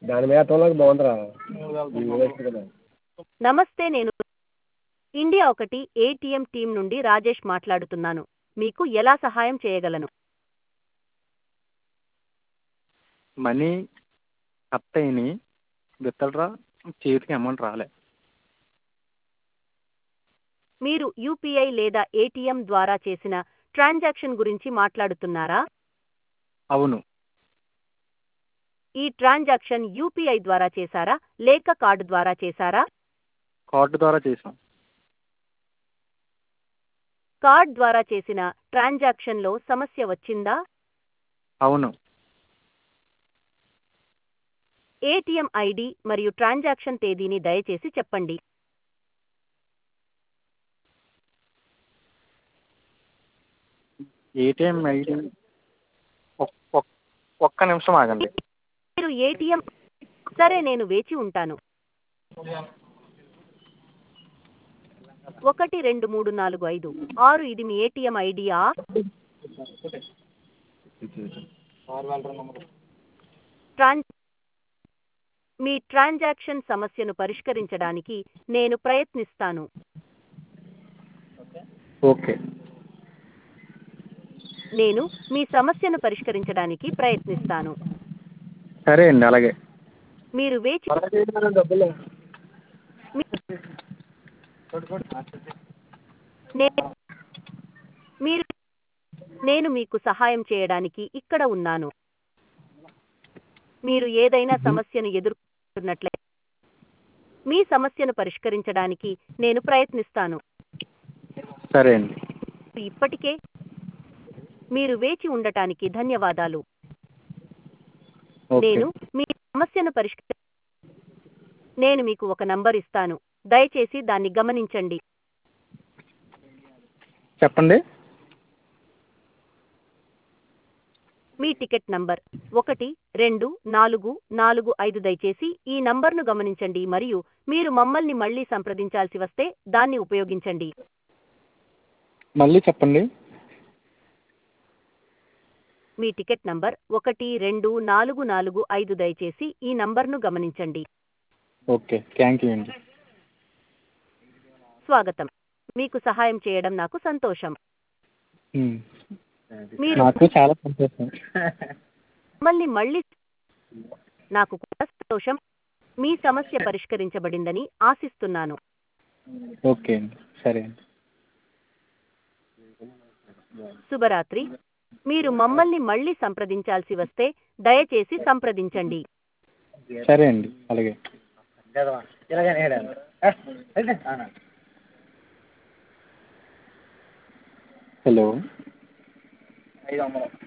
దాని మీద తోలకి బాగుందిరా కదా నమస్తే నేను ఇండియా ఒకటి ఏటీఎం టీం నుండి రాజేష్ మాట్లాడుతున్నాను మీకు ఎలా సహాయం చేయగలను మనీ కట్ అయినాయి విత్డ్రా చేతికి అమౌంట్ రాలే మీరు యూపీఐ లేదా ఏటీఎం ద్వారా చేసిన ట్రాన్సాక్షన్ గురించి మాట్లాడుతున్నారా అవును ఈ ట్రాన్సాక్షన్ యూపీఐ ద్వారా చేశారా లేక కార్డు ద్వారా చేశారా కార్డు ద్వారా చేసాం కార్డ్ ద్వారా చేసిన ట్రాన్సాక్షన్లో సమస్య వచ్చిందా అవును ఏటీఎం ఐడి మరియు ట్రాన్సాక్షన్ తేదీని దయచేసి చెప్పండి ఏటీఎం ఐడి ఒక్క నిమిషం ఆగండి మీరు ఏటీఎం సరే నేను వేచి ఉంటాను ఒకటి రెండు మూడు నాలుగు ఐదు ఆరు ఇది మీ ఏటీఎం ఐడియా ట్రాన్ మీ ట్రాన్సాక్షన్ సమస్యను పరిష్కరించడానికి నేను ప్రయత్నిస్తాను ఓకే నేను మీ సమస్యను పరిష్కరించడానికి ప్రయత్నిస్తాను సరే అండి అలాగే మీరు వేచి డబ్బులు నే- మీరు నేను మీకు సహాయం చేయడానికి ఇక్కడ ఉన్నాను మీరు ఏదైనా సమస్యను ఎదుర్కొంటున్నట్లయితే మీ సమస్యను పరిష్కరించడానికి నేను ప్రయత్నిస్తాను సరే అండి ఇప్పటికే మీరు వేచి ఉండటానికి ధన్యవాదాలు ఓకే నేను మీ సమస్యను పరిష్కరి నేను మీకు ఒక నంబర్ ఇస్తాను దయచేసి దాన్ని గమనించండి చెప్పండి మీ టికెట్ నంబర్ ఒకటి రెండు నాలుగు నాలుగు ఐదు దయచేసి ఈ నంబర్ను గమనించండి మరియు మీరు మమ్మల్ని మళ్ళీ సంప్రదించాల్సి వస్తే దాన్ని ఉపయోగించండి మళ్ళీ చెప్పండి మీ టికెట్ నంబర్ ఒకటి రెండు నాలుగు నాలుగు ఐదు దయచేసి ఈ నంబర్ను గమనించండి ఓకే థ్యాంక్ యూ అండి స్వాగతం మీకు సహాయం చేయడం నాకు సంతోషం ఉమ్. మీరు నాకు చాలా సంతోషం మమ్మల్ని మళ్ళీ నాకు కూడా సంతోషం మీ సమస్య పరిష్కరించబడిందని ఆశిస్తున్నాను ఓకే అండి సరే అండి శుభరాత్రి మీరు మమ్మల్ని మళ్ళీ సంప్రదించాల్సి వస్తే దయచేసి సంప్రదించండి సరే అండి అలాగే హలో